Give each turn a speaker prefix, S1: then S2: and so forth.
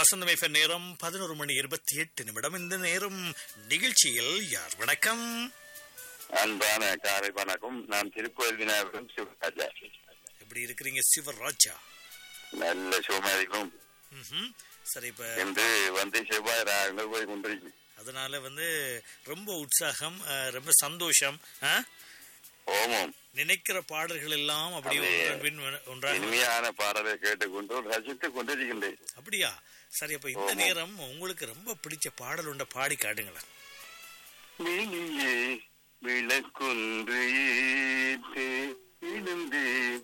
S1: வசந்தம் FM நேரம் பதினோரு மணி இருபத்தி எட்டு நிமிடம் இந்த நேரம் நிகழ்ச்சியில் யார் வணக்கம்
S2: அன்பான காலை வணக்கம் நான் திருக்கோயில் விநாயகரும் சிவராஜா
S1: எப்படி இருக்கிறீங்க சிவராஜா
S2: நல்ல சுகமாதிக்கும்
S1: ம்ஹும். சரி இப்ப
S2: என்று வந்து செவ்வாய் ராகங்கள் போய் கொண்டிருக்கு
S1: அதனால வந்து ரொம்ப உற்சாகம் அஹ், ரொம்ப சந்தோஷம் ஆ?
S2: ஓமம்
S1: நினைக்கிற பாடல்கள் எல்லாம் அப்படியே
S2: அது
S1: ஒன்றன் பின் ஒன்றாக
S2: இனிமையான பாடலை கேட்டுக்கொண்டு ரசித்துக் கொண்டிருக்கின்றேன்
S1: அப்படியா சரி அப்ப இந்த
S2: ஆமா.
S1: நேரம் உங்களுக்கு ரொம்ப பிடிச்ச பாடல் உண்ட பாடி காட்டுங்களேன்
S2: வெளியே விளக்கொன்று ஏற்று விழுந்தேன்